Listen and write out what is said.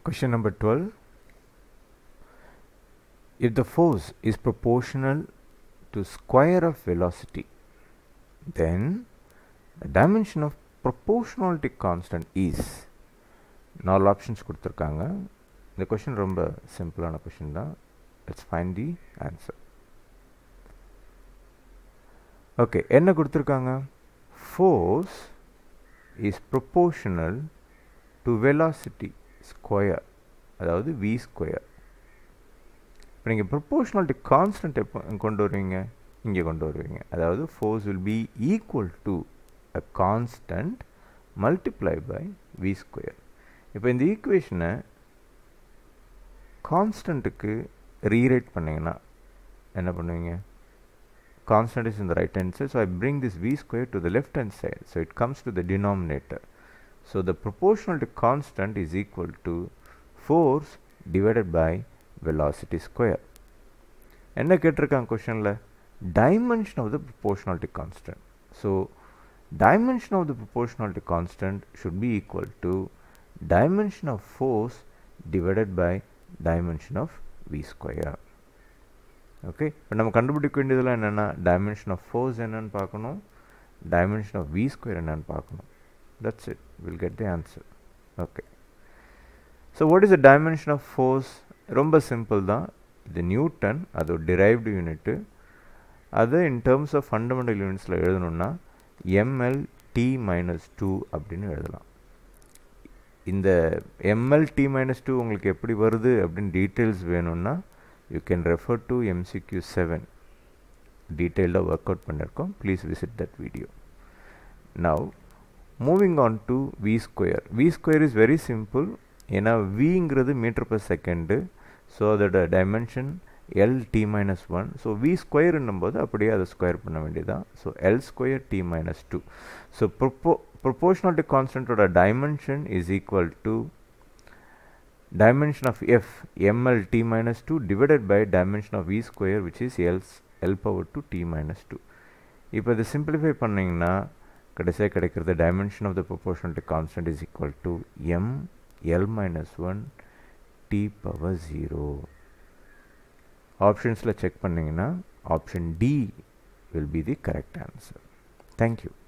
Question number 12. If the force is proportional to square of velocity, then the dimension of proportionality constant is நாலு options கொடுத்துருக்காங்க இந்த question ரொம்ப சிம்பிளான question தான் let's find the answer okay என்ன கொடுத்துருக்காங்க force is proportional to velocity square அதாவது V square இப்போ நீங்கள் ப்ரொப்போர்ஷனாலிட்டி கான்ஸ்டன்ட் எப்போ கொண்டு வருவீங்க இங்கே கொண்டு வருவீங்க அதாவது force will be equal to uh constant multiply by V square இப்போ இந்த ஈக்குவேஷனை கான்ஸ்டண்ட்டுக்கு ரீரைட் பண்ணிங்கன்னா என்ன பண்ணுவீங்க constant is in the right hand side so I bring this v square to the left hand side so it comes to the denominator so the proportionality constant is equal to force divided by velocity square என்ன கேட்டிருக்காங்க கொஷனில் dimension of the proportionality constant so dimension of the proportionality constant should be equal to dimension of force divided by dimension of v square okay இப்போ நம்ம கண்டுபிடிக்க வேண்டியதெல்லாம் என்னென்னா dimension of force என்னன்னு பார்க்கணும் டைமென்ஷன் ஆஃப் வி ஸ்கொயர் என்னன்னு பார்க்கணும் that's it will get the answer okay so what is the dimension of force ரொம்ப சிம்பிள் தான் இது நியூட்டன் அது ஒரு டிரைவ்டு யூனிட்டு அது இன் டேர்ம்ஸ் ஆஃப் ஃபண்டமெண்டல் யூனிட்ஸில் எழுதணும்னா எம்எல் டி மைனஸ் டூ அப்படின்னு எழுதலாம் இந்த எம்எல் டி மைனஸ் டூ உங்களுக்கு எப்படி வருது அப்படின்னு டீட்டெயில்ஸ் வேணும்னா you can refer to MCQ 7 detailed workout பண்ணிருக்கோம் please visit that video now moving on to v square v square is very simple ஏன்னா vங்கிறது மீட்டர் per செகண்டு ஸோ அதோட dimension L T minus one so V ஸ்கொயர்னும் போது அப்படியே அதை square பண்ண வேண்டியதான் so L square T minus two so propo proportionality கான்ஸ்டன்ட்டோட dimension is equal to dimension of f ml t minus 2 divided by dimension of v square which is l, l power to t minus 2 இப்போ இதை simplify பண்ணிங்கன்னா கடைசியாக கிடைக்கிறது dimension of the proportionality constant is equal to m l minus 1 t power 0 ஆப்ஷன்ஸில் check பண்ணிங்கன்னா option D will be the correct answer thank you